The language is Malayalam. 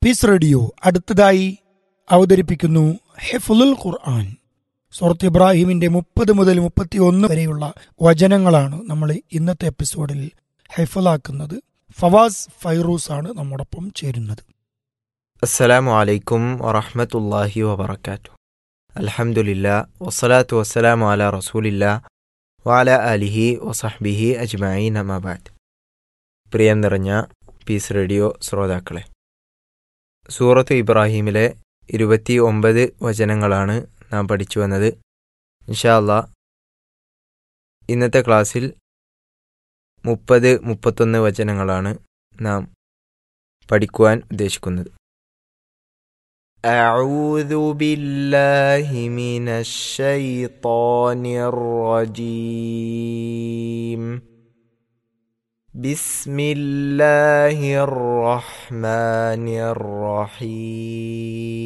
പീസ് റേഡിയോ അടുത്തതായി അവതരിപ്പിക്കുന്നു ഹെഫുലുൽ ഖുർആൻ സുഹൃത്ത് ഇബ്രാഹിമിന്റെ മുപ്പത് മുതൽ മുപ്പത്തി ഒന്ന് വരെയുള്ള വചനങ്ങളാണ് നമ്മൾ ഇന്നത്തെ എപ്പിസോഡിൽ ഹെഫുലാക്കുന്നത് ഫവാസ് ഫൈറൂസ് ആണ് നമ്മോടൊപ്പം ചേരുന്നത് അസ്സലാമു അലൈക്കും വറഹ്മത്തുള്ളാഹി വബറകാതുഹു അൽഹംദുലില്ലാ വസ്സലാത്തു വസ്സലാമു അലാ റസൂലില്ലാ വഅല ആലിഹി വസഹ്ബിഹി അജ്മഈൻ അമാ ബഅദ് പ്രിയം നിറഞ്ഞ പീസ് റേഡിയോ ശ്രോതാക്കളെ സൂറത്ത് ഇബ്രാഹീമിലെ ഇരുപത്തി ഒമ്പത് വചനങ്ങളാണ് നാം പഠിച്ചു വന്നത് ഇൻഷാ അല്ലാ ഇന്നത്തെ ക്ലാസ്സിൽ മുപ്പത് മുപ്പത്തൊന്ന് വചനങ്ങളാണ് നാം പഠിക്കുവാൻ ഉദ്ദേശിക്കുന്നത് أعوذ بالله من الشيطان الرجيم بسم الله الرحمن الرحيم